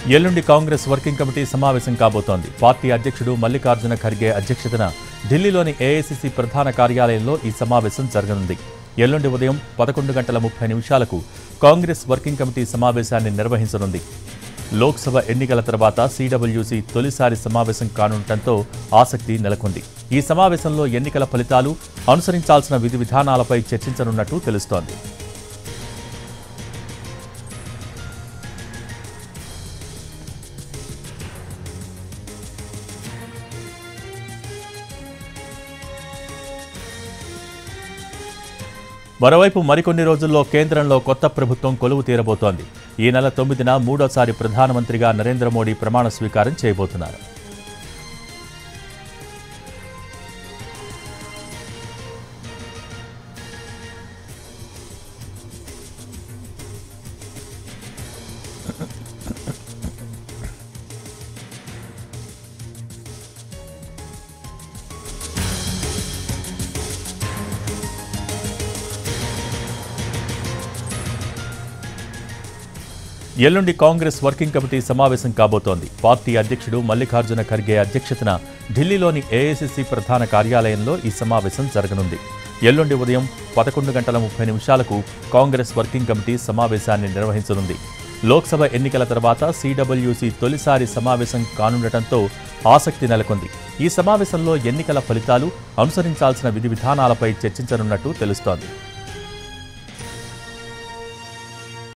ఎల్లుండి Congress working committee సమావేశం కాబోతోంది పార్టీ అధ్యక్షుడు మల్లికార్జున ఖర్గే అధ్యక్షతన ఢిల్లీలోని ఏఐసిసి ప్రధాన కార్యాలయంలో ఈ సమావేశం జరగనుంది ఎల్లుండి ఉదయం పదకొండు గంటల ముప్పై నిమిషాలకు కాంగ్రెస్ వర్కింగ్ కమిటీ సమావేశాన్ని నిర్వహించనుంది లోక్సభ ఎన్నికల తర్వాత సీడబ్ల్యూసీ తొలిసారి సమావేశం కానుండటంతో ఆసక్తి నెలకొంది ఈ సమావేశంలో ఎన్నికల ఫలితాలు అనుసరించాల్సిన విధి విధానాలపై చర్చించనున్నట్టు తెలుస్తోంది మరోవైపు మరికొన్ని రోజుల్లో కేంద్రంలో కొత్త ప్రభుత్వం కొలువు తీరబోతోంది ఈ నెల తొమ్మిదిన మూడోసారి ప్రధానమంత్రిగా నరేంద్ర మోడీ ప్రమాణ స్వీకారం చేయబోతున్నారు ఎల్లుండి కాంగ్రెస్ వర్కింగ్ కమిటీ సమావేశం కాబోతోంది పార్టీ అధ్యక్షుడు మల్లికార్జున ఖర్గే అధ్యక్షతన ఢిల్లీలోని ఏఐసిసి ప్రధాన కార్యాలయంలో ఈ సమావేశం జరగనుంది ఎల్లుండి ఉదయం పదకొండు గంటల ముప్పై నిమిషాలకు కాంగ్రెస్ వర్కింగ్ కమిటీ సమావేశాన్ని నిర్వహించనుంది లోక్సభ ఎన్నికల తర్వాత సీడబ్ల్యూసీ తొలిసారి సమావేశం కానుండటంతో ఆసక్తి నెలకొంది ఈ సమావేశంలో ఎన్నికల ఫలితాలు అనుసరించాల్సిన విధి విధానాలపై చర్చించనున్నట్టు తెలుస్తోంది